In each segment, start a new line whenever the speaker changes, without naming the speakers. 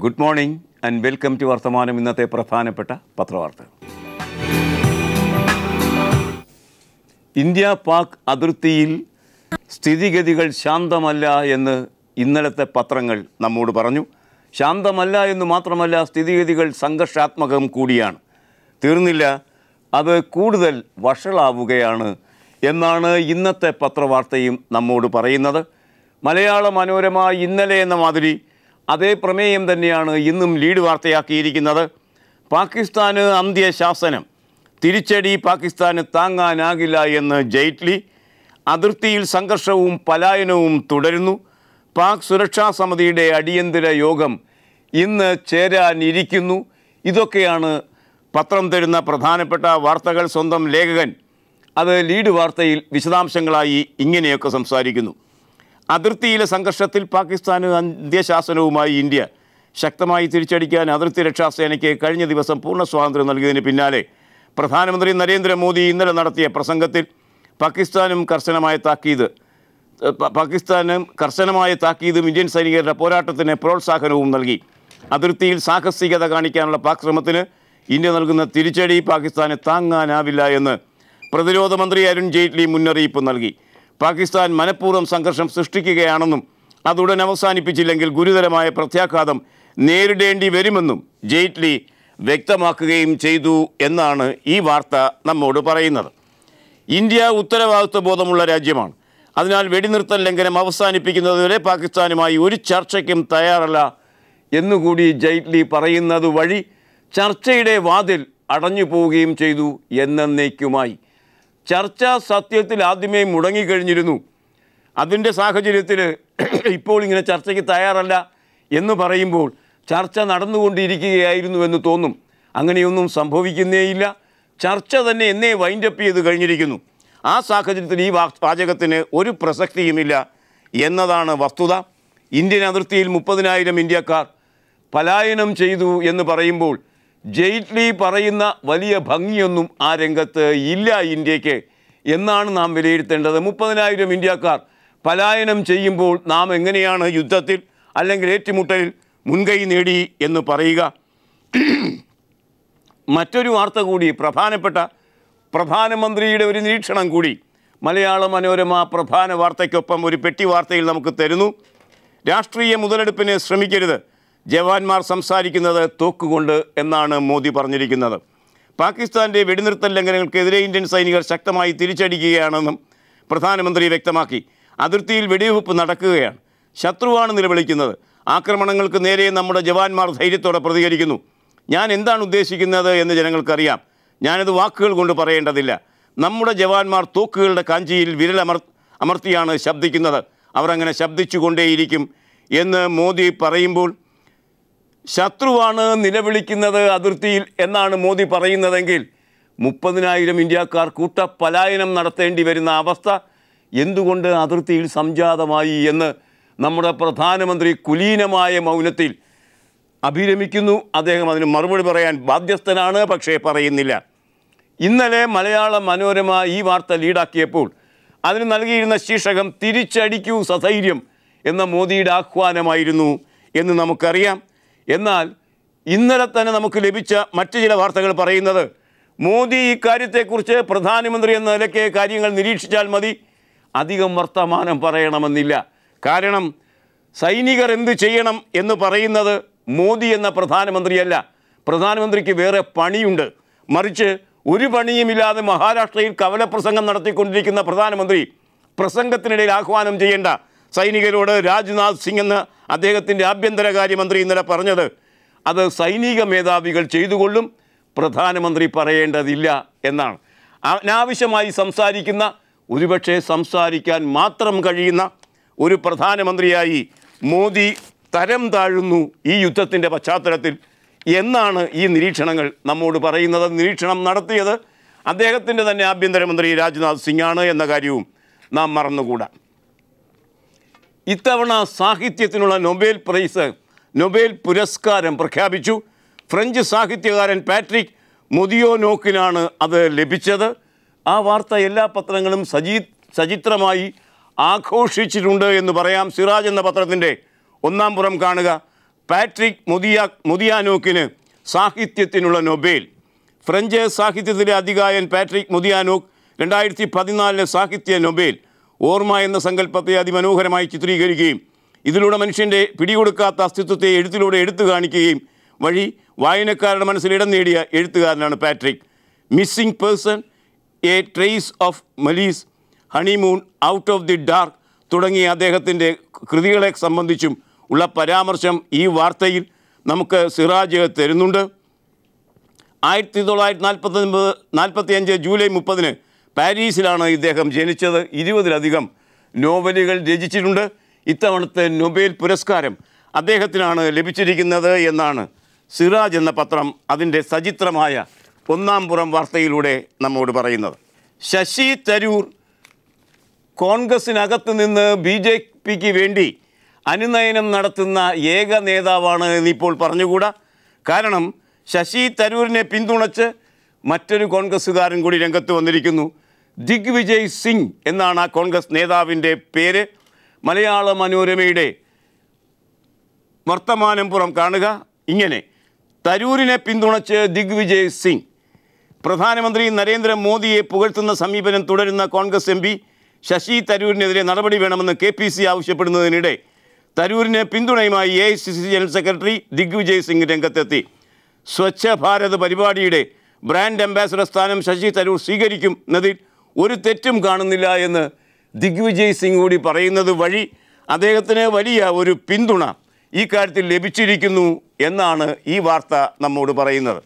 good morning and welcome to Varthamanam ഇന്നത്തെ പ്രധാനപ്പെട്ട പത്രവാർത്തകൾ India Pak അതിർത്തിയിൽ സ്ഥിതിഗതികൾ ശാന്തമല്ല എന്ന് ഇന്നലത്തെ പത്രങ്ങൾ നമ്മോട് പറഞ്ഞു ശാന്തമല്ല എന്ന് മാത്രമല്ല സ്ഥിതിഗതികൾ സംഘർഷാത്മകം കൂടിയാണ് തീർന്നില്ല അത് കൂടുതൽ വഷളാവുകയാണ് എന്നാണ് ഇന്നത്തെ പത്രവാർത്തയും നമ്മോട് പറയുന്നത് മലയാള മനോരമ ഇന്നലെ എന്ന മാതിരി അതേ പ്രമേയം തന്നെയാണ് ഇന്നും ലീഡ് വാർത്തയാക്കിയിരിക്കുന്നത് പാകിസ്ഥാന് അന്ത്യശാസനം തിരിച്ചടി പാകിസ്ഥാന് താങ്ങാനാകില്ല എന്ന് ജെയ്റ്റ്ലി അതിർത്തിയിൽ സംഘർഷവും പലായനവും തുടരുന്നു പാക് സുരക്ഷാ സമിതിയുടെ അടിയന്തര യോഗം ഇന്ന് ചേരാനിരിക്കുന്നു ഇതൊക്കെയാണ് പത്രം തരുന്ന പ്രധാനപ്പെട്ട വാർത്തകൾ സ്വന്തം ലേഖകൻ അത് ലീഡ് വാർത്തയിൽ വിശദാംശങ്ങളായി ഇങ്ങനെയൊക്കെ സംസാരിക്കുന്നു അതിർത്തിയിലെ സംഘർഷത്തിൽ പാകിസ്ഥാന് അന്ത്യശാസനവുമായി ഇന്ത്യ ശക്തമായി തിരിച്ചടിക്കാൻ അതിർത്തി രക്ഷാസേനയ്ക്ക് കഴിഞ്ഞ ദിവസം പൂർണ്ണ സ്വാതന്ത്ര്യം നൽകിയതിന് പിന്നാലെ പ്രധാനമന്ത്രി നരേന്ദ്രമോദി ഇന്നലെ നടത്തിയ പ്രസംഗത്തിൽ പാകിസ്ഥാനും കർശനമായ താക്കീത് പ- പാകിസ്ഥാനും കർശനമായ താക്കീതും ഇന്ത്യൻ സൈനികരുടെ പോരാട്ടത്തിന് പ്രോത്സാഹനവും നൽകി അതിർത്തിയിൽ സാഹസികത കാണിക്കാനുള്ള പാക് ശ്രമത്തിന് ഇന്ത്യ നൽകുന്ന തിരിച്ചടി പാകിസ്ഥാന് താങ്ങാനാവില്ല എന്ന് പ്രതിരോധ മന്ത്രി അരുൺ ജെയ്റ്റ്ലി മുന്നറിയിപ്പ് നൽകി പാകിസ്ഥാൻ മനഃപൂർവ്വം സംഘർഷം സൃഷ്ടിക്കുകയാണെന്നും അതുടൻ അവസാനിപ്പിച്ചില്ലെങ്കിൽ ഗുരുതരമായ പ്രത്യാഘാതം നേരിടേണ്ടി വരുമെന്നും ജെയ്റ്റ്ലി വ്യക്തമാക്കുകയും ചെയ്തു എന്നാണ് ഈ വാർത്ത നമ്മോട് പറയുന്നത് ഇന്ത്യ ഉത്തരവാദിത്വ ബോധമുള്ള രാജ്യമാണ് അതിനാൽ വെടിനിർത്തൽ ലംഘനം അവസാനിപ്പിക്കുന്നതുവരെ പാകിസ്ഥാനുമായി ഒരു ചർച്ചയ്ക്കും തയ്യാറല്ല എന്നുകൂടി ജെയ്റ്റ്ലി പറയുന്നത് വഴി ചർച്ചയുടെ വാതിൽ അടഞ്ഞു പോവുകയും ചെയ്തു എന്നേക്കുമായി ചർച്ച സത്യത്തിൽ ആദ്യമേ മുടങ്ങിക്കഴിഞ്ഞിരുന്നു അതിൻ്റെ സാഹചര്യത്തിൽ ഇപ്പോൾ ഇങ്ങനെ ചർച്ചയ്ക്ക് തയ്യാറല്ല എന്ന് പറയുമ്പോൾ ചർച്ച നടന്നുകൊണ്ടിരിക്കുകയായിരുന്നു എന്ന് തോന്നും അങ്ങനെയൊന്നും സംഭവിക്കുന്നേയില്ല ചർച്ച തന്നെ എന്നേ വൈൻഡപ്പ് ചെയ്ത് കഴിഞ്ഞിരിക്കുന്നു ആ സാഹചര്യത്തിൽ ഈ വാ- വാചകത്തിന് ഒരു പ്രസക്തിയുമില്ല എന്നതാണ് വസ്തുത ഇന്ത്യൻ അതിർത്തിയിൽ മുപ്പതിനായിരം ഇന്ത്യക്കാർ പലായനം ചെയ്തു എന്ന് പറയുമ്പോൾ ജെയ്റ്റ്ലി പറയുന്ന വലിയ ഭംഗിയൊന്നും ആ രംഗത്ത് ഇല്ല ഇന്ത്യക്ക് എന്നാണ് നാം വിലയിരുത്തേണ്ടത് മുപ്പതിനായിരം ഇന്ത്യക്കാർ പലായനം ചെയ്യുമ്പോൾ നാം എങ്ങനെയാണ് യുദ്ധത്തിൽ അല്ലെങ്കിൽ ഏറ്റുമുട്ടലിൽ മുൻകൈ നേടി എന്ന് പറയുക മറ്റൊരു വാർത്ത കൂടി പ്രധാനപ്പെട്ട പ്രധാനമന്ത്രിയുടെ ഒരു നിരീക്ഷണം കൂടി മലയാള മനോരമ പ്രധാന വാർത്തയ്ക്കൊപ്പം ഒരു പെട്ടി വാർത്തയിൽ നമുക്ക് തരുന്നു രാഷ്ട്രീയ മുതലെടുപ്പിന് ശ്രമിക്കരുത് ജവാന്മാർ സംസാരിക്കുന്നത് തോക്കുകൊണ്ട് എന്നാണ് മോദി പറഞ്ഞിരിക്കുന്നത് പാകിസ്ഥാൻ്റെ വെടിനിർത്തൽ ലംഘനങ്ങൾക്കെതിരെ ഇന്ത്യൻ സൈനികർ ശക്തമായി തിരിച്ചടിക്കുകയാണെന്നും പ്രധാനമന്ത്രി വ്യക്തമാക്കി അതിർത്തിയിൽ വെടിവെപ്പ് നടക്കുകയാണ് ശത്രുവാണ് നിലവിളിക്കുന്നത് ആക്രമണങ്ങൾക്ക് നേരെ നമ്മുടെ ജവാന്മാർ ധൈര്യത്തോടെ പ്രതികരിക്കുന്നു ഞാൻ എന്താണ് ഉദ്ദേശിക്കുന്നത് എന്ന് ജനങ്ങൾക്കറിയാം ഞാനത് വാക്കുകൾ കൊണ്ട് പറയേണ്ടതില്ല നമ്മുടെ ജവാന്മാർ തോക്കുകളുടെ കാഞ്ചിയിൽ വിരലമർ അമർത്തിയാണ് ശബ്ദിക്കുന്നത് അവർ അങ്ങനെ ശബ്ദിച്ചുകൊണ്ടേയിരിക്കും എന്ന് മോദി പറയുമ്പോൾ ശത്രുവാണ് നിലവിളിക്കുന്നത് അതിർത്തിയിൽ എന്നാണ് മോദി പറയുന്നതെങ്കിൽ മുപ്പതിനായിരം ഇന്ത്യക്കാർ കൂട്ടപ്പലായനം നടത്തേണ്ടി വരുന്ന അവസ്ഥ എന്തുകൊണ്ട് അതിർത്തിയിൽ സംജാതമായി എന്ന് നമ്മുടെ പ്രധാനമന്ത്രി കുലീനമായ മൗനത്തിൽ അഭിരമിക്കുന്നു അദ്ദേഹം അതിന് മറുപടി പറയാൻ ബാധ്യസ്ഥനാണ് പക്ഷേ പറയുന്നില്ല ഇന്നലെ മലയാള മനോരമ ഈ വാർത്ത ലീഡാക്കിയപ്പോൾ അതിന് നൽകിയിരുന്ന ശീർഷകം തിരിച്ചടിക്കൂ സധൈര്യം എന്ന മോദിയുടെ ആഹ്വാനമായിരുന്നു എന്ന് നമുക്കറിയാം എന്നാൽ ഇന്നലെ തന്നെ നമുക്ക് ലഭിച്ച മറ്റ് ചില വാർത്തകൾ പറയുന്നത് മോദി ഈ കാര്യത്തെക്കുറിച്ച് പ്രധാനമന്ത്രി എന്ന നിലയ്ക്ക് കാര്യങ്ങൾ നിരീക്ഷിച്ചാൽ മതി അധികം വർത്തമാനം പറയണമെന്നില്ല കാരണം സൈനികർ എന്ത് ചെയ്യണം എന്ന് പറയുന്നത് മോദി എന്ന പ്രധാനമന്ത്രിയല്ല പ്രധാനമന്ത്രിക്ക് വേറെ പണിയുണ്ട് മറിച്ച് ഒരു പണിയുമില്ലാതെ മഹാരാഷ്ട്രയിൽ കവലപ്രസംഗം നടത്തിക്കൊണ്ടിരിക്കുന്ന പ്രധാനമന്ത്രി പ്രസംഗത്തിനിടയിൽ ആഹ്വാനം ചെയ്യേണ്ട സൈനികരോട് രാജ്നാഥ് സിംഗ് എന്ന അദ്ദേഹത്തിൻ്റെ ആഭ്യന്തരകാര്യമന്ത്രി ഇന്നലെ പറഞ്ഞത് അത് സൈനിക മേധാവികൾ ചെയ്തുകൊള്ളും പ്രധാനമന്ത്രി പറയേണ്ടതില്ല എന്നാണ് അനാവശ്യമായി സംസാരിക്കുന്ന ഒരുപക്ഷെ സംസാരിക്കാൻ മാത്രം കഴിയുന്ന ഒരു പ്രധാനമന്ത്രിയായി മോദി തരം താഴുന്നു ഈ യുദ്ധത്തിൻ്റെ പശ്ചാത്തലത്തിൽ എന്നാണ് ഈ നിരീക്ഷണങ്ങൾ നമ്മോട് പറയുന്നത് നിരീക്ഷണം നടത്തിയത് അദ്ദേഹത്തിൻ്റെ തന്നെ ആഭ്യന്തരമന്ത്രി രാജ്നാഥ് സിംഗ് ആണ് എന്ന കാര്യവും നാം മറന്നുകൂടാ ഇത്തവണ സാഹിത്യത്തിനുള്ള നൊബേൽ പ്രൈസ് നൊബേൽ പുരസ്കാരം പ്രഖ്യാപിച്ചു ഫ്രഞ്ച് സാഹിത്യകാരൻ പാട്രിക് മൊദിയോനോക്കിനാണ് അത് ലഭിച്ചത് ആ വാർത്ത എല്ലാ പത്രങ്ങളും സജീ സചിത്രമായി ആഘോഷിച്ചിട്ടുണ്ട് എന്ന് പറയാം സിറാജ് എന്ന പത്രത്തിൻ്റെ ഒന്നാം പുറം കാണുക പാട്രിക് മുദിയ മുദിയാനോക്കിന് സാഹിത്യത്തിനുള്ള നൊബേൽ ഫ്രഞ്ച് സാഹിത്യത്തിലെ അധികായൻ പാട്രിക് മുദിയാനോക്ക് രണ്ടായിരത്തി പതിനാലിലെ സാഹിത്യ നൊബേൽ ഓർമ്മ എന്ന സങ്കല്പത്തെ അതിമനോഹരമായി ചിത്രീകരിക്കുകയും ഇതിലൂടെ മനുഷ്യൻ്റെ പിടികൊടുക്കാത്ത അസ്തിത്വത്തെ എഴുത്തിലൂടെ എടുത്തു കാണിക്കുകയും വഴി വായനക്കാരുടെ മനസ്സിൽ ഇടം നേടിയ എഴുത്തുകാരനാണ് Patrick missing person a trace of malice honeymoon out of the dark തുടങ്ങിയ അദ്ദേഹത്തിൻ്റെ കൃതികളെ സംബന്ധിച്ചും ഉള്ള പരാമർശം ഈ വാർത്തയിൽ നമുക്ക് സിറാജ് തരുന്നുണ്ട് ആയിരത്തി തൊള്ളായിരത്തി നാൽപ്പത്തൊൻപത് നാൽപ്പത്തി അഞ്ച് ജൂലൈ മുപ്പതിന് പാരീസിലാണ് ഇദ്ദേഹം ജനിച്ചത് ഇരുപതിലധികം നോവലുകൾ രചിച്ചിട്ടുണ്ട് ഇത്തവണത്തെ നൊബേൽ പുരസ്കാരം അദ്ദേഹത്തിനാണ് ലഭിച്ചിരിക്കുന്നത് എന്നാണ് സിറാജ് എന്ന പത്രം അതിൻ്റെ സചിത്രമായ ഒന്നാം പുറം വാർത്തയിലൂടെ നമ്മോട് പറയുന്നത് ശശി തരൂർ കോൺഗ്രസിനകത്ത് നിന്ന് ബി ജെ പിക്ക് വേണ്ടി അനുനയനം നടത്തുന്ന ഏക നേതാവാണ് എന്നിപ്പോൾ പറഞ്ഞുകൂടാ കാരണം ശശി തരൂരിനെ പിന്തുണച്ച് മറ്റൊരു കോൺഗ്രസ്സുകാരൻ കൂടി രംഗത്ത് വന്നിരിക്കുന്നു ദിഗ്വിജയ് സിംഗ് എന്നാണ് ആ കോൺഗ്രസ് നേതാവിൻ്റെ പേര് മലയാള മനോരമയുടെ വർത്തമാനം പുറം കാണുക ഇങ്ങനെ തരൂരിനെ പിന്തുണച്ച് ദിഗ്വിജയ് സിംഗ് പ്രധാനമന്ത്രി നരേന്ദ്രമോദിയെ പുകഴ്ത്തുന്ന സമീപനം തുടരുന്ന കോൺഗ്രസ് എം പി ശശി തരൂരിനെതിരെ നടപടി വേണമെന്ന് കെ പി സി ആവശ്യപ്പെടുന്നതിനിടെ തരൂരിന് പിന്തുണയുമായി A I C C general secretary Digvijay Singh രംഗത്തെത്തി സ്വച്ഛ ഭാരത് പരിപാടിയുടെ ബ്രാൻഡ് അംബാസഡർ സ്ഥാനം ശശി തരൂർ സ്വീകരിക്കുന്നതിൽ ഒരു തെറ്റും കാണുന്നില്ല എന്ന് ദിഗ്വിജയ് സിംഗ് കൂടി പറയുന്നത് വഴി അദ്ദേഹത്തിന് വലിയ ഒരു പിന്തുണ ഈ കാര്യത്തിൽ ലഭിച്ചിരിക്കുന്നു എന്നാണ് ഈ വാർത്ത നമ്മോട് പറയുന്നത്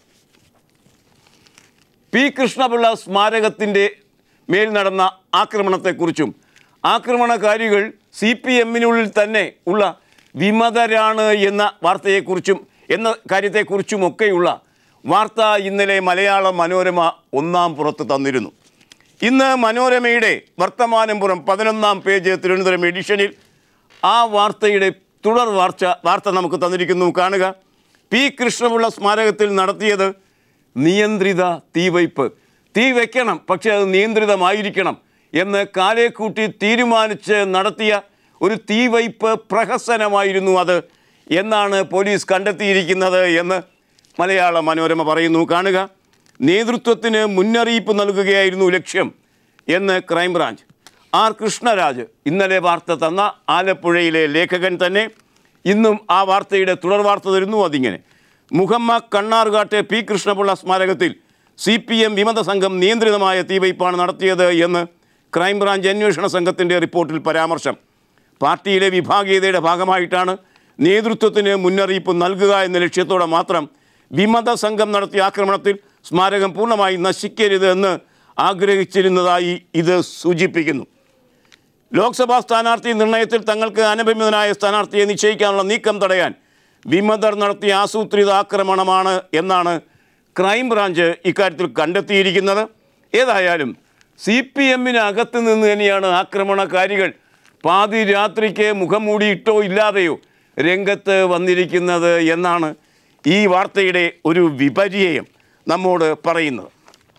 പി കൃഷ്ണപിള്ള സ്മാരകത്തിൻ്റെ മേൽ നടന്ന ആക്രമണത്തെക്കുറിച്ചും ആക്രമണകാരികൾ സി പി എമ്മിനുള്ളിൽ തന്നെ ഉള്ള വിമതരാണ് എന്ന വാർത്തയെക്കുറിച്ചും എന്ന കാര്യത്തെക്കുറിച്ചുമൊക്കെയുള്ള വാർത്ത ഇന്നലെ മലയാള മനോരമ ഒന്നാം പുറത്ത് തന്നിരുന്നു ഇന്ന് മനോരമയുടെ വർത്തമാനം പുറം പതിനൊന്നാം പേജ് തിരുവനന്തപുരം എഡിഷനിൽ ആ വാർത്തയുടെ തുടർ വാർത്ത വാർത്ത നമുക്ക് തന്നിരിക്കുന്നു കാണുക പി കൃഷ്ണപിള്ള സ്മാരകത്തിൽ നടത്തിയത് നിയന്ത്രിത തീവയ്പ് തീ വയ്ക്കണം പക്ഷേ അത് നിയന്ത്രിതമായിരിക്കണം എന്ന് കാലേക്കൂട്ടി തീരുമാനിച്ച് നടത്തിയ ഒരു തീവയ്പ് പ്രഹസനമായിരുന്നു അത് എന്നാണ് പോലീസ് കണ്ടെത്തിയിരിക്കുന്നത് എന്ന് മലയാള മനോരമ പറയുന്നു കാണുക നേതൃത്വത്തിന് മുന്നറിയിപ്പ് നൽകുകയായിരുന്നു ലക്ഷ്യം എന്ന് ക്രൈംബ്രാഞ്ച് ആർ കൃഷ്ണരാജ് ഇന്നലെ വാർത്ത തന്ന ആലപ്പുഴയിലെ ലേഖകൻ തന്നെ ഇന്നും ആ വാർത്തയുടെ തുടർ വാർത്ത തരുന്നു അതിങ്ങനെ മുഹമ്മ കണ്ണാർകാട്ടെ പി കൃഷ്ണപിള്ള സ്മാരകത്തിൽ സി പി എം വിമത സംഘം നിയന്ത്രിതമായ തീവയ്പ്പാണ് നടത്തിയത് എന്ന് ക്രൈംബ്രാഞ്ച് അന്വേഷണ സംഘത്തിൻ്റെ റിപ്പോർട്ടിൽ പരാമർശം പാർട്ടിയിലെ വിഭാഗീയതയുടെ ഭാഗമായിട്ടാണ് നേതൃത്വത്തിന് മുന്നറിയിപ്പ് നൽകുക എന്ന ലക്ഷ്യത്തോടെ മാത്രം വിമത സംഘം നടത്തിയ ആക്രമണത്തിൽ സ്മാരകം പൂർണ്ണമായി നശിക്കരുത് എന്ന് ആഗ്രഹിച്ചിരുന്നതായി ഇത് സൂചിപ്പിക്കുന്നു ലോക്സഭാ സ്ഥാനാർത്ഥി നിർണയത്തിൽ തങ്ങൾക്ക് അനഭിമിതനായ സ്ഥാനാർത്ഥിയെ നിശ്ചയിക്കാനുള്ള നീക്കം തടയാൻ വിമതർ നടത്തിയ ആസൂത്രിത ആക്രമണമാണ് എന്നാണ് ക്രൈംബ്രാഞ്ച് ഇക്കാര്യത്തിൽ കണ്ടെത്തിയിരിക്കുന്നത് ഏതായാലും സി പി എമ്മിനകത്ത് നിന്ന് തന്നെയാണ് ആക്രമണകാരികൾ പാതിരാത്രിക്ക് മുഖം മൂടിയിട്ടോ ഇല്ലാതെയോ രംഗത്ത് വന്നിരിക്കുന്നത് എന്നാണ് ഈ വാർത്തയുടെ ഒരു വിപര്യം നമ്മോട് പറയുന്നത്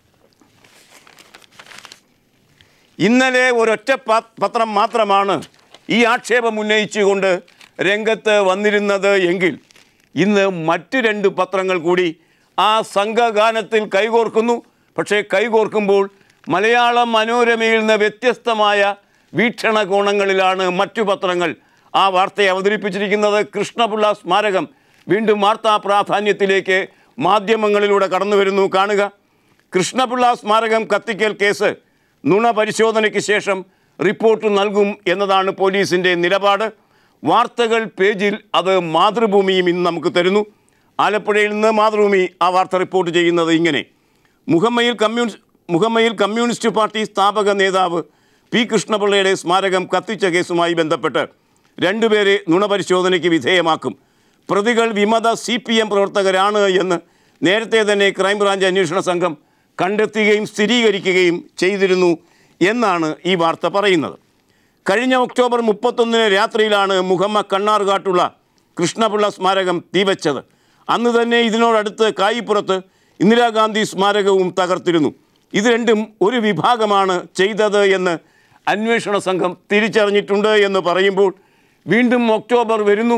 ഇന്നലെ ഒരൊറ്റ പ- പത്രം മാത്രമാണ് ഈ ആക്ഷേപം ഉന്നയിച്ചുകൊണ്ട് രംഗത്ത് വന്നിരുന്നത് എങ്കിൽ ഇന്ന് മറ്റ് രണ്ട് പത്രങ്ങൾ കൂടി ആ സംഘഗാനത്തിൽ കൈകോർക്കുന്നു പക്ഷേ കൈകോർക്കുമ്പോൾ മലയാള മനോരമയിൽ നിന്ന് വ്യത്യസ്തമായ വീക്ഷണകോണങ്ങളിലാണ് മറ്റു പത്രങ്ങൾ ആ വാർത്തയെ അവതരിപ്പിച്ചിരിക്കുന്നത് കൃഷ്ണപിള്ള സ്മാരകം വീണ്ടും വാർത്താ പ്രാധാന്യത്തിലേക്ക് മാധ്യമങ്ങളിലൂടെ കടന്നു വരുന്നു കാണുക കൃഷ്ണപിള്ള സ്മാരകം കത്തിക്കൽ കേസ് നുണ പരിശോധനയ്ക്ക് ശേഷം റിപ്പോർട്ട് നൽകും എന്നതാണ് പോലീസിൻ്റെ നിലപാട് വാർത്തകൾ പേജിൽ അത് മാതൃഭൂമിയും ഇന്ന് നമുക്ക് തരുന്നു ആലപ്പുഴയിൽ നിന്ന് മാതൃഭൂമി ആ വാർത്ത റിപ്പോർട്ട് ചെയ്യുന്നത് ഇങ്ങനെ മുഹമ്മയിൽ കമ്മ്യൂണിസ്റ്റ് മുഹമ്മയിൽ കമ്മ്യൂണിസ്റ്റ് പാർട്ടി സ്ഥാപക നേതാവ് പി കൃഷ്ണപിള്ളയുടെ സ്മാരകം കത്തിച്ച കേസുമായി ബന്ധപ്പെട്ട് രണ്ടുപേരെ നുണപരിശോധനയ്ക്ക് വിധേയമാക്കും പ്രതികൾ വിമത സി പി എം പ്രവർത്തകരാണ് എന്ന് നേരത്തെ തന്നെ ക്രൈംബ്രാഞ്ച് അന്വേഷണ സംഘം കണ്ടെത്തുകയും സ്ഥിരീകരിക്കുകയും ചെയ്തിരുന്നു എന്നാണ് ഈ വാർത്ത പറയുന്നത് കഴിഞ്ഞ ഒക്ടോബർ മുപ്പത്തൊന്നിന് രാത്രിയിലാണ് മുഹമ്മദ് കണ്ണാർകാട്ടുള്ള കൃഷ്ണപിള്ള സ്മാരകം തീവച്ചത് അന്ന് തന്നെ ഇതിനോടടുത്ത് കായിപ്പുറത്ത് ഇന്ദിരാഗാന്ധി സ്മാരകവും തകർത്തിരുന്നു ഇത് രണ്ടും ഒരു വിഭാഗമാണ് ചെയ്തത് എന്ന് അന്വേഷണ സംഘം തിരിച്ചറിഞ്ഞിട്ടുണ്ട് എന്ന് പറയുമ്പോൾ വീണ്ടും ഒക്ടോബർ വരുന്നു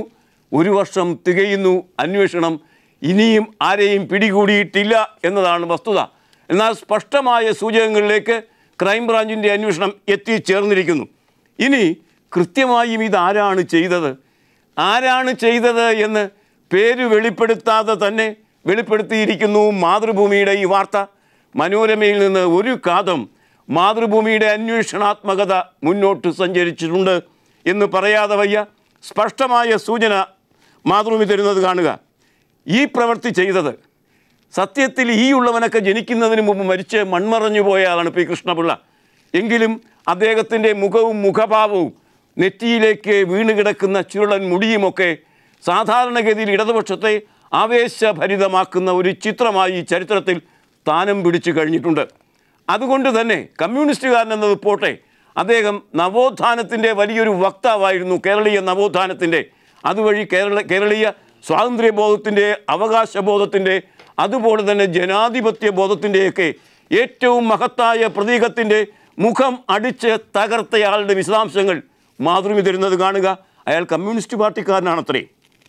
ഒരു വർഷം തികയുന്നു അന്വേഷണം ഇനിയും ആരെയും പിടികൂടിയിട്ടില്ല എന്നതാണ് വസ്തുത എന്നാൽ സ്പഷ്ടമായ സൂചകങ്ങളിലേക്ക് ക്രൈംബ്രാഞ്ചിൻ്റെ അന്വേഷണം എത്തിച്ചേർന്നിരിക്കുന്നു ഇനി കൃത്യമായും ഇതാരാണ് ചെയ്തത് ആരാണ് ചെയ്തത് എന്ന് പേര് വെളിപ്പെടുത്താതെ തന്നെ വെളിപ്പെടുത്തിയിരിക്കുന്നു മാതൃഭൂമിയുടെ ഈ വാർത്ത മനോരമയിൽ നിന്ന് ഒരു കാതം മാതൃഭൂമിയുടെ അന്വേഷണാത്മകത മുന്നോട്ട് സഞ്ചരിച്ചിട്ടുണ്ട് എന്ന് പറയാതെ വയ്യ സ്പഷ്ടമായ സൂചന മാതൃഭൂമി തരുന്നത് കാണുക ഈ പ്രവൃത്തി ചെയ്തത് സത്യത്തിൽ ഈ ഉള്ളവനൊക്കെ ജനിക്കുന്നതിന് മുമ്പ് മരിച്ച് മൺമറഞ്ഞു പോയ ആളാണ് പി കൃഷ്ണപിള്ള എങ്കിലും അദ്ദേഹത്തിൻ്റെ മുഖവും മുഖഭാവവും നെറ്റിയിലേക്ക് വീണ് കിടക്കുന്ന ചുരുളൻ മുടിയുമൊക്കെ സാധാരണഗതിയിൽ ഇടതുപക്ഷത്തെ ആവേശഭരിതമാക്കുന്ന ഒരു ചിത്രമായി ഈ ചരിത്രത്തിൽ സ്ഥാനം പിടിച്ചു കഴിഞ്ഞിട്ടുണ്ട് അതുകൊണ്ട് തന്നെ കമ്മ്യൂണിസ്റ്റുകാരൻ എന്നത് പോട്ടെ അദ്ദേഹം നവോത്ഥാനത്തിൻ്റെ വലിയൊരു വക്താവായിരുന്നു കേരളീയ നവോത്ഥാനത്തിൻ്റെ അതുവഴി കേരള കേരളീയ സ്വാതന്ത്ര്യബോധത്തിൻ്റെ അവകാശബോധത്തിൻ്റെ അതുപോലെ തന്നെ ജനാധിപത്യ ബോധത്തിൻ്റെയൊക്കെ ഏറ്റവും മഹത്തായ പ്രതീകത്തിൻ്റെ മുഖം അടിച്ച് തകർത്തയാളുടെ വിശദാംശങ്ങൾ മാതൃമി തരുന്നത് കാണുക അയാൾ കമ്മ്യൂണിസ്റ്റ് പാർട്ടിക്കാരനാണത്രേ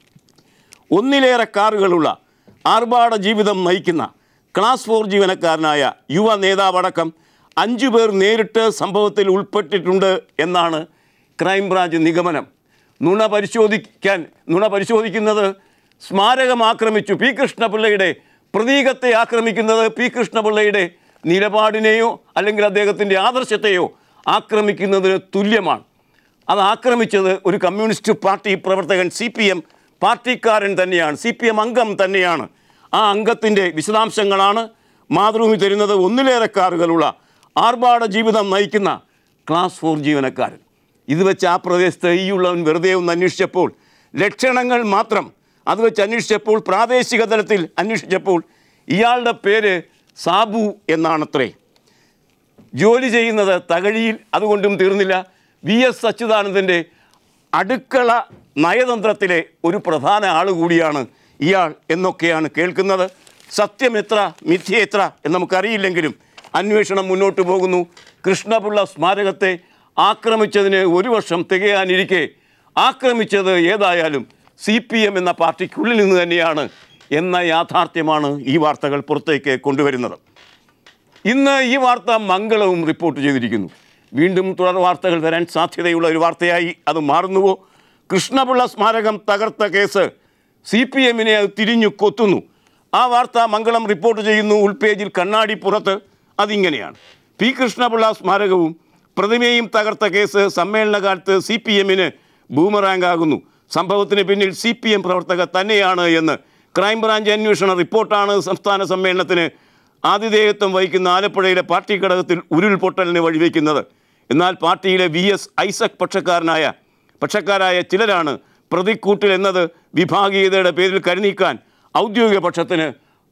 ഒന്നിലേറെ കാറുകളുള്ള ആർഭാട ജീവിതം നയിക്കുന്ന ക്ലാസ് ഫോർ ജീവനക്കാരനായ യുവ നേതാവടക്കം അഞ്ചു പേർ നേരിട്ട് സംഭവത്തിൽ ഉൾപ്പെട്ടിട്ടുണ്ട് എന്നാണ് ക്രൈംബ്രാഞ്ച് നിഗമനം നുണ പരിശോധിക്കാൻ നുണ പരിശോധിക്കുന്നത് സ്മാരകം ആക്രമിച്ചു പി കൃഷ്ണപിള്ളയുടെ പ്രതീകത്തെ ആക്രമിക്കുന്നത് പി കൃഷ്ണപിള്ളയുടെ നിലപാടിനെയോ അല്ലെങ്കിൽ അദ്ദേഹത്തിൻ്റെ ആദർശത്തെയോ ആക്രമിക്കുന്നതിന് തുല്യമാണ് അത് ആക്രമിച്ചത് ഒരു കമ്മ്യൂണിസ്റ്റ് പാർട്ടി പ്രവർത്തകൻ സി പി എം പാർട്ടിക്കാരൻ തന്നെയാണ് സി പി എം അംഗം തന്നെയാണ് ആ അംഗത്തിൻ്റെ വിശദാംശങ്ങളാണ് മാതൃഭൂമി തരുന്നത് ഒന്നിലേറെ കാറുകളുള്ള ആർഭാട ജീവിതം നയിക്കുന്ന ക്ലാസ് ഫോർ ജീവനക്കാരൻ ഇത് വെച്ച് ആ പ്രദേശത്ത് ഈ ഉള്ളവൻ വെറുതെ ഒന്ന് അന്വേഷിച്ചപ്പോൾ ലക്ഷണങ്ങൾ മാത്രം അത് വെച്ച് അന്വേഷിച്ചപ്പോൾ പ്രാദേശിക തലത്തിൽ അന്വേഷിച്ചപ്പോൾ ഇയാളുടെ പേര് സാബു എന്നാണത്രേ ജോലി ചെയ്യുന്നത് തകഴിയിൽ അതുകൊണ്ടും തീർന്നില്ല വി എസ് അച്യുതാനന്ദൻ്റെ അടുക്കള നയതന്ത്രത്തിലെ ഒരു പ്രധാന ആൾ കൂടിയാണ് ഇയാൾ എന്നൊക്കെയാണ് കേൾക്കുന്നത് സത്യം എത്ര മിഥ്യ എത്ര എന്ന് നമുക്കറിയില്ലെങ്കിലും അന്വേഷണം മുന്നോട്ട് പോകുന്നു കൃഷ്ണപിള്ള സ്മാരകത്തെ ആക്രമിച്ചതിന് ഒരു വർഷം തികയാനിരിക്കെ ആക്രമിച്ചത് ഏതായാലും സി പി എം എന്ന പാർട്ടിക്കുള്ളിൽ നിന്ന് തന്നെയാണ് എന്ന യാഥാർത്ഥ്യമാണ് ഈ വാർത്തകൾ പുറത്തേക്ക് കൊണ്ടുവരുന്നത് ഇന്ന് ഈ വാർത്ത മംഗളവും റിപ്പോർട്ട് ചെയ്തിരിക്കുന്നു വീണ്ടും തുടർ വാർത്തകൾ വരാൻ സാധ്യതയുള്ള ഒരു വാർത്തയായി അത് മാറുന്നുവോ കൃഷ്ണപിള്ള സ്മാരകം തകർത്ത കേസ് സി പി എമ്മിനെ അത് തിരിഞ്ഞു കൊത്തുന്നു ആ വാർത്ത മംഗളം റിപ്പോർട്ട് ചെയ്യുന്നു ഉൾപേജിൽ കണ്ണാടി പുറത്ത് അതിങ്ങനെയാണ് പി കൃഷ്ണപിള്ള സ്മാരകവും പ്രതിമയും തകർത്ത കേസ് സമ്മേളനകാലത്ത് സി പി എമ്മിന് ബൂമറാങ്ക് ആകുന്നു സംഭവത്തിന് പിന്നിൽ സി പി എം പ്രവർത്തകർ തന്നെയാണ് എന്ന് ക്രൈംബ്രാഞ്ച് അന്വേഷണ റിപ്പോർട്ടാണ് സംസ്ഥാന സമ്മേളനത്തിന് ആതിഥേയത്വം വഹിക്കുന്ന ആലപ്പുഴയിലെ പാർട്ടി ഘടകത്തിൽ ഉരുൾപൊട്ടലിന് വഴിവെക്കുന്നത് എന്നാൽ പാർട്ടിയിലെ വി എസ് ഐസക് പക്ഷക്കാരനായ പക്ഷക്കാരായ ചിലരാണ് പ്രതിക്കൂട്ടിൽ എന്നത് വിഭാഗീയതയുടെ പേരിൽ കരുനീക്കാൻ ഔദ്യോഗിക പക്ഷത്തിന്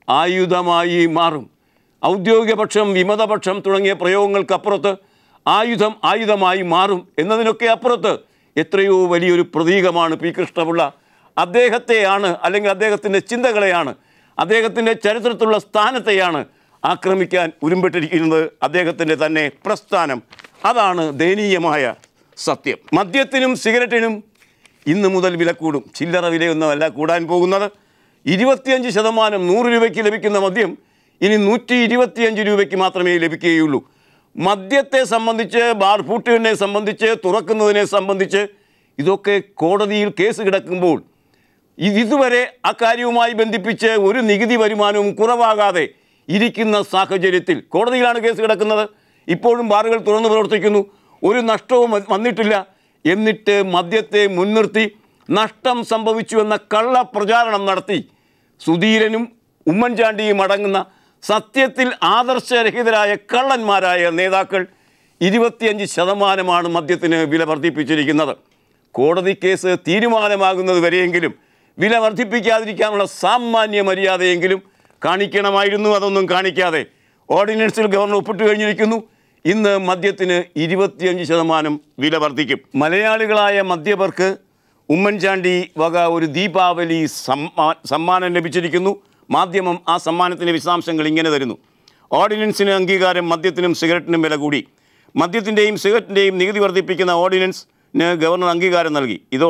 ആയുധമായി മാറും ഔദ്യോഗിക പക്ഷം വിമതപക്ഷം തുടങ്ങിയ പ്രയോഗങ്ങൾക്കപ്പുറത്ത് ആയുധം ആയുധമായി മാറും എന്നതിനൊക്കെ അപ്പുറത്ത് എത്രയോ വലിയൊരു പ്രതീകമാണ് പി കൃഷ്ണപിള്ള അദ്ദേഹത്തെയാണ് അല്ലെങ്കിൽ അദ്ദേഹത്തിൻ്റെ ചിന്തകളെയാണ് അദ്ദേഹത്തിൻ്റെ ചരിത്രത്തിലുള്ള സ്ഥാനത്തെയാണ് ആക്രമിക്കാൻ ഉരുമ്പിട്ടിരിക്കുന്നത് അദ്ദേഹത്തിൻ്റെ തന്നെ പ്രസ്ഥാനം അതാണ് ദയനീയമായ സത്യം മദ്യത്തിനും സിഗരറ്റിനും ഇന്ന് മുതൽ വില കൂടും ചില്ലറ വിലയൊന്നുമല്ല കൂടാൻ പോകുന്നത് ഇരുപത്തിയഞ്ച് ശതമാനം നൂറ് രൂപയ്ക്ക് ലഭിക്കുന്ന മദ്യം ഇനി നൂറ്റി ഇരുപത്തിയഞ്ച് രൂപയ്ക്ക് മാത്രമേ ലഭിക്കുകയുള്ളൂ മദ്യത്തെ സംബന്ധിച്ച് ബാർ പൂട്ടുവിനെ സംബന്ധിച്ച് തുറക്കുന്നതിനെ സംബന്ധിച്ച് ഇതൊക്കെ കോടതിയിൽ കേസ് കിടക്കുമ്പോൾ ഇത് ഇതുവരെ അക്കാര്യവുമായി ബന്ധിപ്പിച്ച് ഒരു നികുതി വരുമാനവും കുറവാകാതെ ഇരിക്കുന്ന സാഹചര്യത്തിൽ കോടതിയിലാണ് കേസ് കിടക്കുന്നത് ഇപ്പോഴും ബാറുകൾ തുറന്നു പ്രവർത്തിക്കുന്നു ഒരു നഷ്ടവും വ- വന്നിട്ടില്ല എന്നിട്ട് മദ്യത്തെ മുൻനിർത്തി നഷ്ടം സംഭവിച്ചു എന്ന കള്ള പ്രചാരണം നടത്തി സുധീരനും ഉമ്മൻചാണ്ടിയും അടങ്ങുന്ന സത്യത്തിൽ ആദർശരഹിതരായ കള്ളന്മാരായ നേതാക്കൾ ഇരുപത്തിയഞ്ച് ശതമാനമാണ് മദ്യത്തിന് വില വർദ്ധിപ്പിച്ചിരിക്കുന്നത് കോടതി കേസ് തീരുമാനമാകുന്നത് വരെയെങ്കിലും വില വർദ്ധിപ്പിക്കാതിരിക്കാനുള്ള സാമാന്യ മര്യാദയെങ്കിലും കാണിക്കണമായിരുന്നു അതൊന്നും കാണിക്കാതെ ഓർഡിനൻസിൽ ഗവർണർ ഒപ്പിട്ട് കഴിഞ്ഞിരിക്കുന്നു ഇന്ന് മദ്യത്തിന് ഇരുപത്തിയഞ്ച് ശതമാനം വില വർദ്ധിക്കും മലയാളികളായ മദ്യപർക്ക് ഉമ്മൻചാണ്ടി വക ഒരു ദീപാവലി സമ്മാ സമ്മാനം ലഭിച്ചിരിക്കുന്നു മാധ്യമം ആ സമ്മാനത്തിൻ്റെ വിശദാംശങ്ങൾ ഇങ്ങനെ തരുന്നു ഓർഡിനൻസിന് അംഗീകാരം മദ്യത്തിനും സിഗരറ്റിനും വില കൂടി മദ്യത്തിൻ്റെയും സിഗരറ്റിൻ്റെയും നികുതി വർദ്ധിപ്പിക്കുന്ന ഓർഡിനൻസിന് ഗവർണർ അംഗീകാരം നൽകി ഇതോടെ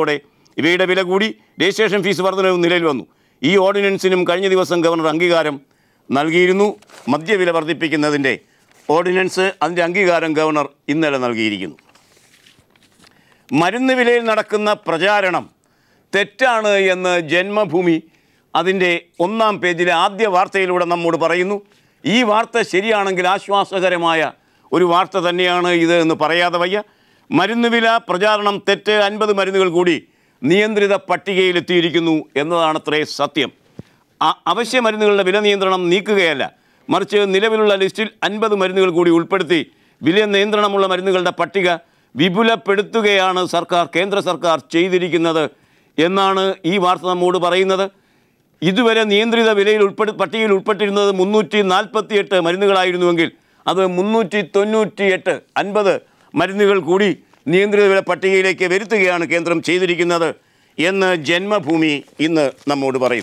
ഇവയുടെ വില കൂടി രജിസ്ട്രേഷൻ ഫീസ് വർധനവും നിലയിൽ വന്നു ഈ ഓർഡിനൻസിനും കഴിഞ്ഞ ദിവസം ഗവർണർ അംഗീകാരം നൽകിയിരുന്നു മദ്യവില വർദ്ധിപ്പിക്കുന്നതിൻ്റെ ഓർഡിനൻസ് അതിൻ്റെ അംഗീകാരം ഗവർണർ ഇന്നലെ നൽകിയിരിക്കുന്നു മരുന്ന് വിലയിൽ നടക്കുന്ന പ്രചാരണം തെറ്റാണ് എന്ന് ജന്മഭൂമി അതിൻ്റെ ഒന്നാം പേജിലെ ആദ്യ വാർത്തയിലൂടെ നമ്മോട് പറയുന്നു ഈ വാർത്ത ശരിയാണെങ്കിൽ ആശ്വാസകരമായ ഒരു വാർത്ത തന്നെയാണ് ഇത് എന്ന് പറയാതെ വയ്യ മരുന്ന് വില പ്രചാരണം തെറ്റ് അൻപത് മരുന്നുകൾ കൂടി നിയന്ത്രിത പട്ടികയിലെത്തിയിരിക്കുന്നു എന്നതാണത്രേ സത്യം ആ അവശ്യ മരുന്നുകളുടെ വില നിയന്ത്രണം നീക്കുകയല്ല മറിച്ച് നിലവിലുള്ള ലിസ്റ്റിൽ അൻപത് മരുന്നുകൾ കൂടി ഉൾപ്പെടുത്തി വില നിയന്ത്രണമുള്ള മരുന്നുകളുടെ പട്ടിക വിപുലപ്പെടുത്തുകയാണ് സർക്കാർ കേന്ദ്ര സർക്കാർ ചെയ്തിരിക്കുന്നത് എന്നാണ് ഈ വാർത്ത നമ്മോട് പറയുന്നത് ഇതുവരെ നിയന്ത്രിത വിലയിൽ ഉൾപ്പെടു പട്ടികയിൽ ഉൾപ്പെട്ടിരുന്നത് മുന്നൂറ്റി നാൽപ്പത്തി എട്ട് മരുന്നുകളായിരുന്നുവെങ്കിൽ അത് മുന്നൂറ്റി തൊണ്ണൂറ്റി എട്ട് അൻപത് മരുന്നുകൾ കൂടി നിയന്ത്രിത വില പട്ടികയിലേക്ക് വരുത്തുകയാണ് കേന്ദ്രം ചെയ്തിരിക്കുന്നത് എന്ന് ജന്മഭൂമി ഇന്ന് നമ്മോട് പറയും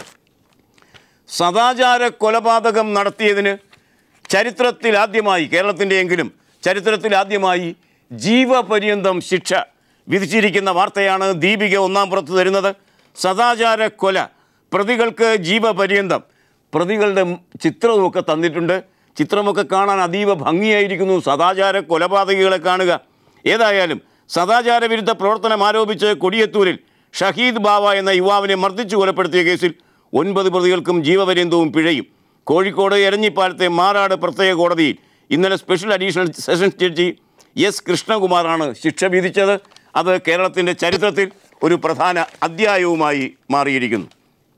സദാചാര കൊലപാതകം നടത്തിയതിന് ചരിത്രത്തിൽ ആദ്യമായി കേരളത്തിൻ്റെയെങ്കിലും ചരിത്രത്തിൽ ആദ്യമായി ജീവപര്യന്തം ശിക്ഷ വിധിച്ചിരിക്കുന്ന വാർത്തയാണ് ദീപിക ഒന്നാം പുറത്ത് തരുന്നത് സദാചാര കൊല പ്രതികൾക്ക് ജീവപര്യന്തം പ്രതികളുടെ ചിത്രവുമൊക്കെ തന്നിട്ടുണ്ട് ചിത്രമൊക്കെ കാണാൻ അതീവ ഭംഗിയായിരിക്കുന്നു സദാചാര കൊലപാതകികളെ കാണുക ഏതായാലും സദാചാര വിരുദ്ധ പ്രവർത്തനം ആരോപിച്ച് കൊടിയത്തൂരിൽ ഷഹീദ് ബാവ എന്ന യുവാവിനെ മർദ്ദിച്ചു കൊലപ്പെടുത്തിയ കേസിൽ ഒൻപത് പ്രതികൾക്കും ജീവപര്യന്തവും പിഴയും കോഴിക്കോട് എരഞ്ഞിപ്പാലത്തെ മാറാട് പ്രത്യേക കോടതിയിൽ ഇന്നലെ special additional sessions judge S കൃഷ്ണകുമാറാണ് ശിക്ഷ വിധിച്ചത് അത് കേരളത്തിൻ്റെ ചരിത്രത്തിൽ ഒരു പ്രധാന അധ്യായവുമായി മാറിയിരിക്കുന്നു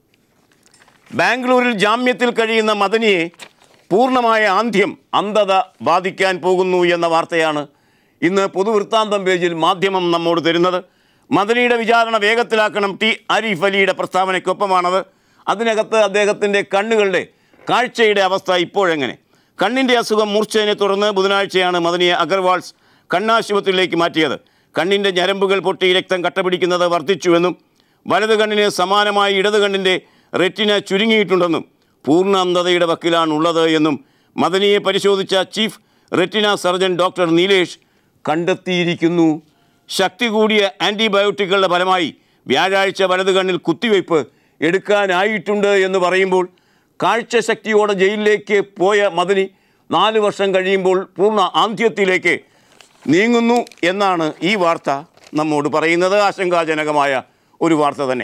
ബാംഗ്ലൂരിൽ ജാമ്യത്തിൽ കഴിയുന്ന മദനിയെ പൂർണ്ണമായ ആന്ധ്യം അന്ധത ബാധിക്കാൻ പോകുന്നു എന്ന വാർത്തയാണ് ഇന്ന് പൊതുവൃത്താന്തം പേജിൽ മാധ്യമം നമ്മോട് തരുന്നത് മദനിയുടെ വിചാരണ വേഗത്തിലാക്കണം ടി ആരിഫ് അലിയുടെ പ്രസ്താവനയ്ക്കൊപ്പമാണത് അതിനകത്ത് അദ്ദേഹത്തിൻ്റെ കണ്ണുകളുടെ കാഴ്ചയുടെ അവസ്ഥ ഇപ്പോഴെങ്ങനെ കണ്ണിൻ്റെ അസുഖം മൂർച്ഛയെ തുടർന്ന് ബുധനാഴ്ചയാണ് മദനിയെ അഗർവാൾസ് കണ്ണാശുപത്രിയിലേക്ക് മാറ്റിയത് കണ്ണിൻ്റെ ഞരമ്പുകൾ പൊട്ടി രക്തം കട്ടപിടിക്കുന്നത് വർദ്ധിച്ചുവെന്നും വലത് കണ്ണിന് സമാനമായി ഇടത് കണ്ണിൻ്റെ റെറ്റിന ചുരുങ്ങിയിട്ടുണ്ടെന്നും പൂർണ്ണ അന്ധതയുടെ വക്കിലാണുള്ളത് എന്നും മദനിയെ പരിശോധിച്ച chief retina surgeon doctor Nilesh കണ്ടെത്തിയിരിക്കുന്നു ശക്തി കൂടിയ ആൻറ്റിബയോട്ടിക്കുകളുടെ ഫലമായി വ്യാഴാഴ്ച വലത് കണ്ണിൽ കുത്തിവയ്പ് എടുക്കാനായിട്ടുണ്ട് എന്ന് പറയുമ്പോൾ കാഴ്ചശക്തിയോടെ ജയിലിലേക്ക് പോയ മദനി നാല് വർഷം കഴിയുമ്പോൾ പൂർണ്ണ ആന്ത്യത്തിലേക്ക് നീങ്ങുന്നു എന്നാണ് ഈ വാർത്ത നമ്മോട് പറയുന്നത് ആശങ്കാജനകമായ ഒരു വാർത്ത തന്നെ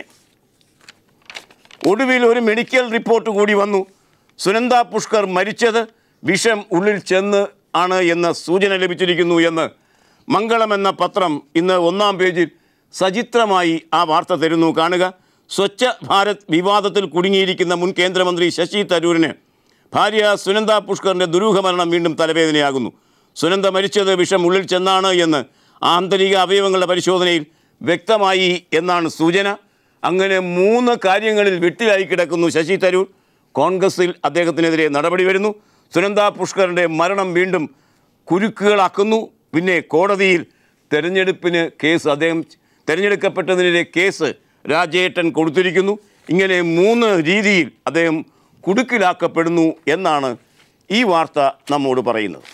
ഒടുവിൽ ഒരു മെഡിക്കൽ റിപ്പോർട്ട് കൂടി വന്നു സുനന്ദ പുഷ്കർ മരിച്ചത് വിഷം ഉള്ളിൽ ചെന്ന് ആണ് എന്ന സൂചന ലഭിച്ചിരിക്കുന്നു എന്ന് മംഗളം എന്ന പത്രം ഇന്ന് ഒന്നാം പേജിൽ സചിത്രമായി ആ വാർത്ത തരുന്നു കാണുക സ്വച്ഛ ഭാരത് വിവാദത്തിൽ കുടുങ്ങിയിരിക്കുന്ന മുൻ കേന്ദ്രമന്ത്രി ശശി തരൂരിന് ഭാര്യ സുനന്ദ പുഷ്കറിൻ്റെ ദുരൂഹമരണം വീണ്ടും തലവേദനയാകുന്നു സുനന്ദ മരിച്ചത് വിഷം ഉള്ളിൽ ചെന്നാണ് എന്ന് ആന്തരിക അവയവങ്ങളുടെ പരിശോധനയിൽ വ്യക്തമായി എന്നാണ് സൂചന അങ്ങനെ മൂന്ന് കാര്യങ്ങളിൽ വെട്ടിലായി കിടക്കുന്നു ശശി തരൂർ കോൺഗ്രസിൽ അദ്ദേഹത്തിനെതിരെ നടപടി വരുന്നു സുനന്ദ പുഷ്കറിൻ്റെ മരണം വീണ്ടും കുരുക്കുകളാക്കുന്നു പിന്നെ കോടതിയിൽ തെരഞ്ഞെടുപ്പിന് കേസ് അദ്ദേഹം തിരഞ്ഞെടുക്കപ്പെട്ടതിനെതിരെ കേസ് രാജേട്ടൻ കൊടുത്തിരിക്കുന്നു ഇങ്ങനെ മൂന്ന് രീതിയിൽ അദ്ദേഹം കുടുക്കിലാക്കപ്പെടുന്നു എന്നാണ് ഈ വാർത്ത നമ്മോട് പറയുന്നത്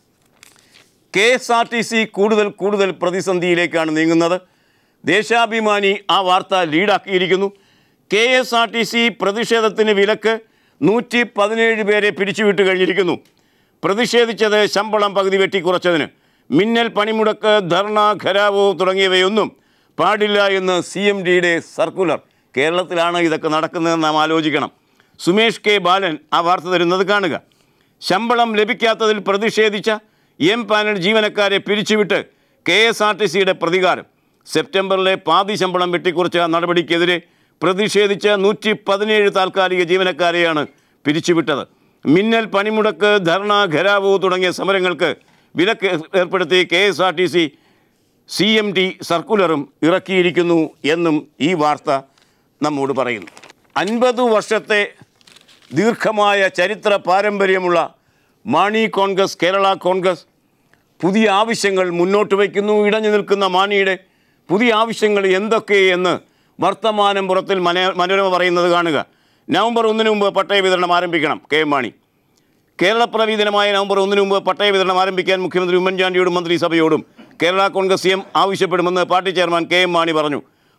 K S R T C കൂടുതൽ കൂടുതൽ പ്രതിസന്ധിയിലേക്കാണ് നീങ്ങുന്നത് ദേശാഭിമാനി ആ വാർത്ത ലീഡാക്കിയിരിക്കുന്നു K S R T C പ്രതിഷേധത്തിന് വിലക്ക് നൂറ്റി പതിനേഴ് പേരെ പിരിച്ചുവിട്ട് കഴിഞ്ഞിരിക്കുന്നു പ്രതിഷേധിച്ചത് ശമ്പളം പകുതി വെട്ടിക്കുറച്ചതിന് മിന്നൽ പണിമുടക്ക് ധർണ ഖരാവോ തുടങ്ങിയവയൊന്നും പാടില്ല എന്ന് സി എം ഡിയുടെ സർക്കുലർ കേരളത്തിലാണ് ഇതൊക്കെ നടക്കുന്നതെന്ന് നാം ആലോചിക്കണം സുമേഷ് കെ ബാലൻ ആ വാർത്ത തരുന്നത് കാണുക ശമ്പളം ലഭിക്കാത്തതിൽ പ്രതിഷേധിച്ച എം പാനൽ ജീവനക്കാരെ പിരിച്ചുവിട്ട് കെ എസ് ആർ ടി സിയുടെ പ്രതികാരം സെപ്റ്റംബറിലെ പാതി ശമ്പളം വെട്ടിക്കുറച്ച നടപടിക്കെതിരെ പ്രതിഷേധിച്ച നൂറ്റി പതിനേഴ് താൽക്കാലിക ജീവനക്കാരെയാണ് പിരിച്ചുവിട്ടത് മിന്നൽ പണിമുടക്ക് ധർണ ഘരാവോ തുടങ്ങിയ സമരങ്ങൾക്ക് വിലക്ക് ഏർപ്പെടുത്തി K S R T C C M D സർക്കുലറും ഇറക്കിയിരിക്കുന്നു എന്നും ഈ വാർത്ത നമ്മോട് പറയുന്നു അൻപത് വർഷത്തെ ദീർഘമായ ചരിത്ര പാരമ്പര്യമുള്ള മാണി കോൺഗ്രസ് കേരള കോൺഗ്രസ് പുതിയ ആവശ്യങ്ങൾ മുന്നോട്ട് വയ്ക്കുന്നു ഇടഞ്ഞു നിൽക്കുന്ന മാണിയുടെ പുതിയ ആവശ്യങ്ങൾ എന്തൊക്കെ എന്ന് വർത്തമാനം പുറത്തിൽ മന മനോരമ പറയുന്നത് കാണുക നവംബർ ഒന്നിന് മുമ്പ് പട്ടയ വിതരണം ആരംഭിക്കണം കെ എം മാണി കേരളപ്പിറവി ദിനമായ നവംബർ ഒന്നിന് മുമ്പ് പട്ടയ വിതരണം ആരംഭിക്കാൻ മുഖ്യമന്ത്രി ഉമ്മൻചാണ്ടിയോടും മന്ത്രിസഭയോടും കേരള കോൺഗ്രസ് എം ആവശ്യപ്പെടുമെന്ന് party chairman K M Mani പറഞ്ഞു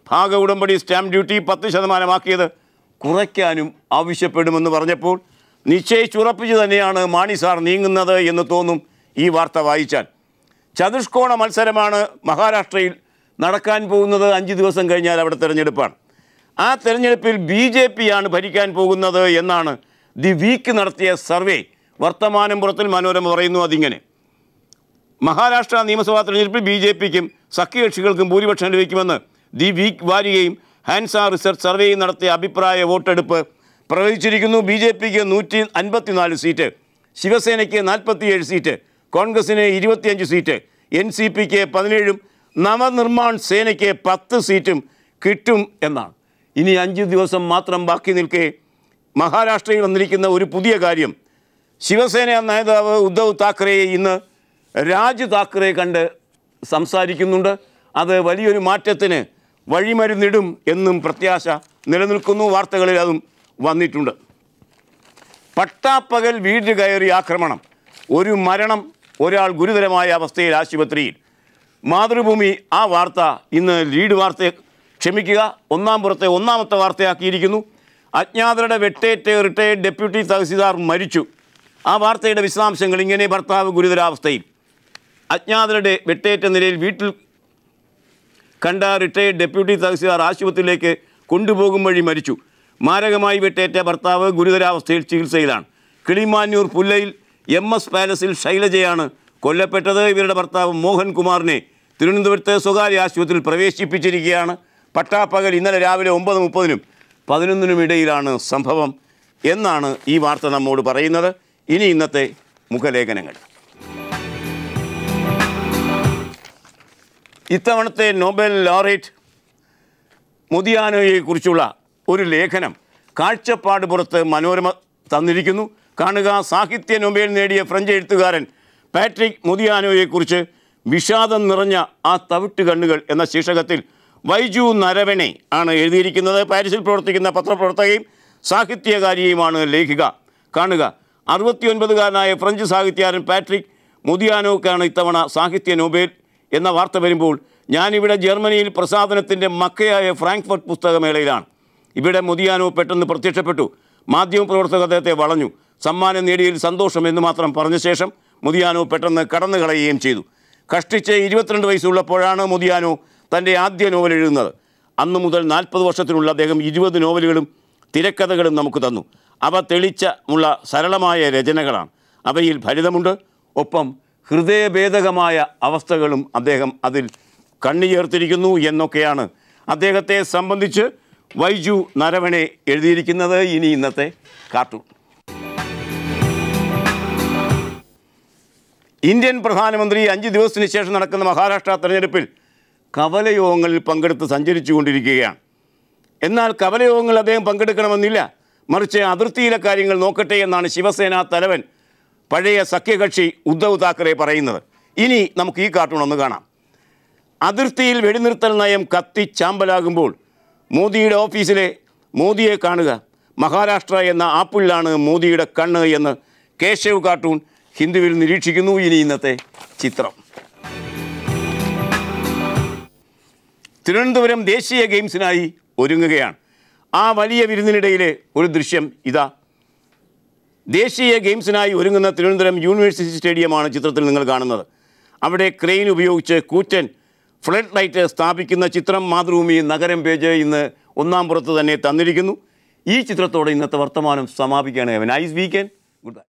ഭാഗ ഉടമ്പടി സ്റ്റാമ്പ് ഡ്യൂട്ടി പത്ത് ശതമാനമാക്കിയത് കുറയ്ക്കാനും ആവശ്യപ്പെടുമെന്ന് പറഞ്ഞപ്പോൾ നിശ്ചയിച്ചുറപ്പിച്ചു തന്നെയാണ് മാണി സാർ നീങ്ങുന്നത് എന്ന് തോന്നും ഈ വാർത്ത വായിച്ചാൽ ചതുഷ്കോണ മത്സരമാണ് മഹാരാഷ്ട്രയിൽ നടക്കാൻ പോകുന്നത് അഞ്ച് ദിവസം കഴിഞ്ഞാൽ അവിടെ തെരഞ്ഞെടുപ്പാണ് ആ തെരഞ്ഞെടുപ്പിൽ ബി ജെ പിയാണ് ഭരിക്കാൻ പോകുന്നത് എന്നാണ് ദി വീക്ക് നടത്തിയ സർവേ വർത്തമാനം പുറത്തിൽ മനോരമ പറയുന്നു അതിങ്ങനെ മഹാരാഷ്ട്ര നിയമസഭാ തെരഞ്ഞെടുപ്പിൽ ബി ജെ പിക്കും സഖ്യകക്ഷികൾക്കും ഭൂരിപക്ഷം ലഭിക്കുമെന്ന് ദി വീക്ക് വാരികയും ഹാൻസ റിസർച്ച് സർവേയും നടത്തിയ അഭിപ്രായ വോട്ടെടുപ്പ് പ്രവചിച്ചിരിക്കുന്നു ബി ജെ പിക്ക് നൂറ്റി അൻപത്തിനാല് സീറ്റ് ശിവസേനയ്ക്ക് നാൽപ്പത്തിയേഴ് സീറ്റ് കോൺഗ്രസിന് ഇരുപത്തിയഞ്ച് സീറ്റ് എൻ സി പിക്ക് പതിനേഴും നവനിർമ്മാൺ സേനയ്ക്ക് പത്ത് സീറ്റും കിട്ടും എന്നാണ് ഇനി അഞ്ച് ദിവസം മാത്രം ബാക്കി നിൽക്കെ മഹാരാഷ്ട്രയിൽ വന്നിരിക്കുന്ന ഒരു പുതിയ കാര്യം ശിവസേന നേതാവ് ഉദ്ധവ് താക്കറെയെ ഇന്ന് രാജ് താക്കറെ കണ്ട് സംസാരിക്കുന്നുണ്ട് അത് വലിയൊരു മാറ്റത്തിന് വഴിമരുന്നിടും എന്നും പ്രത്യാശ നിലനിൽക്കുന്നു വാർത്തകളിൽ അതും വന്നിട്ടുണ്ട് പട്ടാപ്പകൽ വീട് കയറി ആക്രമണം ഒരു മരണം ഒരാൾ ഗുരുതരമായ അവസ്ഥയിൽ ആശുപത്രിയിൽ മാതൃഭൂമി ആ വാർത്ത ഇന്ന് ലീഡ് വാർത്ത ക്ഷമിക്കുക ഒന്നാം പുറത്തെ ഒന്നാമത്തെ വാർത്തയാക്കിയിരിക്കുന്നു അജ്ഞാതരുടെ വെട്ടേറ്റ് റിട്ടയർഡ് ഡെപ്യൂട്ടി തഹസിൽദാർ മരിച്ചു ആ വാർത്തയുടെ വിശദാംശങ്ങൾ ഇങ്ങനെ ഭർത്താവ് ഗുരുതരാവസ്ഥയിൽ അജ്ഞാതരുടെ വെട്ടേറ്റ നിലയിൽ വീട്ടിൽ കണ്ട റിട്ടയർഡ് ഡെപ്യൂട്ടി തഹസിൽദാർ ആശുപത്രിയിലേക്ക് കൊണ്ടുപോകും വഴി മരിച്ചു മാരകമായി വെട്ടേറ്റ ഭർത്താവ് ഗുരുതരാവസ്ഥയിൽ ചികിത്സയിലാണ് കിളിമാന്നൂർ പുല്ലയിൽ എം എസ് പാലസിൽ ശൈലജയാണ് കൊല്ലപ്പെട്ടത് ഇവരുടെ ഭർത്താവ് മോഹൻകുമാറിനെ തിരുവനന്തപുരത്ത് സ്വകാര്യ ആശുപത്രിയിൽ പ്രവേശിപ്പിച്ചിരിക്കുകയാണ് പട്ടാപ്പകൽ ഇന്നലെ രാവിലെ ഒമ്പത് മുപ്പതിനും പതിനൊന്നിനും ഇടയിലാണ് സംഭവം എന്നാണ് ഈ വാർത്ത നമ്മോട് പറയുന്നത് ഇനി ഇന്നത്തെ മുഖലേഖനങ്ങൾ ഇത്തവണത്തെ നോബൽ ലോറേറ്റ് മുതിയാനോയെക്കുറിച്ചുള്ള ഒരു ലേഖനം കാഴ്ചപ്പാട് പുറത്ത് മനോരമ തന്നിരിക്കുന്നു കാണുക സാഹിത്യ നൊബേൽ നേടിയ ഫ്രഞ്ച് എഴുത്തുകാരൻ പാട്രിക് മുതിയാനോയെക്കുറിച്ച് വിഷാദം നിറഞ്ഞ ആ തവിട്ട് കണ്ണുകൾ എന്ന ശീർഷകത്തിൽ വൈജു നരവണെ ആണ് എഴുതിയിരിക്കുന്നത് പാരീസിൽ പ്രവർത്തിക്കുന്ന പത്രപ്രവർത്തകയും സാഹിത്യകാരിയുമാണ് ലേഖിക കാണുക അറുപത്തിയൊൻപതുകാരനായ ഫ്രഞ്ച് സാഹിത്യകാരൻ പാട്രിക് മുതിയാനോക്കാണ് ഇത്തവണ സാഹിത്യ നൊബേൽ എന്ന വാർത്ത വരുമ്പോൾ ഞാനിവിടെ ജർമ്മനിയിൽ പ്രസാദനത്തിൻ്റെ മക്കയായ ഫ്രാങ്ക്ഫർട്ട് പുസ്തകമേളയിലാണ് ഇവിടെ മുതിയാനോ പെട്ടെന്ന് പ്രത്യക്ഷപ്പെട്ടു മാധ്യമപ്രവർത്തകർ അദ്ദേഹത്തെ വളഞ്ഞു സമ്മാനം നേടിയതിൽ സന്തോഷം എന്ന് മാത്രം പറഞ്ഞ ശേഷം മുതിയാനോ പെട്ടെന്ന് കടന്നു കളയുകയും ചെയ്തു കഷ്ടിച്ച് ഇരുപത്തിരണ്ട് വയസ്സുള്ളപ്പോഴാണ് മുതിയാനോ തൻ്റെ ആദ്യ നോവൽ എഴുതുന്നത് അന്നു മുതൽ നാൽപ്പത് വർഷത്തിനുള്ള അദ്ദേഹം ഇരുപത് നോവലുകളും തിരക്കഥകളും നമുക്ക് തന്നു അവ തെളിച്ചമുള്ള സരളമായ രചനകളാണ് അവയിൽ ഫലിതമുണ്ട് ഒപ്പം ഹൃദയഭേദകമായ അവസ്ഥകളും അദ്ദേഹം അതിൽ കണ്ണു ചേർത്തിരിക്കുന്നു എന്നൊക്കെയാണ് അദ്ദേഹത്തെ സംബന്ധിച്ച് വൈജു നരവണെ എഴുതിയിരിക്കുന്നത് ഇനി ഇന്നത്തെ കാർട്ടൂൺ ഇന്ത്യൻ പ്രധാനമന്ത്രി അഞ്ച് ദിവസത്തിന് ശേഷം നടക്കുന്ന മഹാരാഷ്ട്ര തെരഞ്ഞെടുപ്പിൽ കവലയോഗങ്ങളിൽ പങ്കെടുത്ത് സഞ്ചരിച്ചു കൊണ്ടിരിക്കുകയാണ് എന്നാൽ കവലയോഗങ്ങളിൽ അദ്ദേഹം പങ്കെടുക്കണമെന്നില്ല മറിച്ച് അതിർത്തിയിലെ കാര്യങ്ങൾ നോക്കട്ടെ എന്നാണ് ശിവസേന തലവൻ പഴയ സഖ്യകക്ഷി ഉദ്ധവ് താക്കറെ പറയുന്നത് ഇനി നമുക്ക് ഈ കാർട്ടൂൺ ഒന്ന് കാണാം അതിർത്തിയിൽ വെടിനിർത്തൽ നയം കത്തിച്ചാമ്പലാകുമ്പോൾ മോദിയുടെ ഓഫീസിലെ മോദിയെ കാണുക മഹാരാഷ്ട്ര എന്ന ആപ്പിളിലാണ് മോദിയുടെ കണ്ണ് എന്ന് കേശവ് കാർട്ടൂൺ ഹിന്ദുവിൽ നിരീക്ഷിക്കുന്നു ഇനി ഇന്നത്തെ ചിത്രം തിരുവനന്തപുരം ദേശീയ ഗെയിംസിനായി ഒരുങ്ങുകയാണ് ആ വലിയ വിരുന്നിനിടയിലെ ഒരു ദൃശ്യം ഇതാ ദേശീയ ഗെയിംസിനായി ഒരുങ്ങുന്ന തിരുവനന്തപുരം യൂണിവേഴ്സിറ്റി സ്റ്റേഡിയമാണ് ചിത്രത്തിൽ നിങ്ങൾ കാണുന്നത് അവിടെ ക്രെയിൻ ഉപയോഗിച്ച് കൂറ്റൻ ഫ്ലഡ് ലൈറ്റ് സ്ഥാപിക്കുന്ന ചിത്രം മാതൃഭൂമി നഗരം പേജ് ഇന്ന് ഒന്നാം പുറത്ത് തന്നെ തന്നിരിക്കുന്നു ഈ ചിത്രത്തോടെ ഇന്നത്തെ വർത്തമാനം സമാപിക്കുകയാണ് നൈസ് വീക്കെൻഡ് ഗുഡ് ബൈ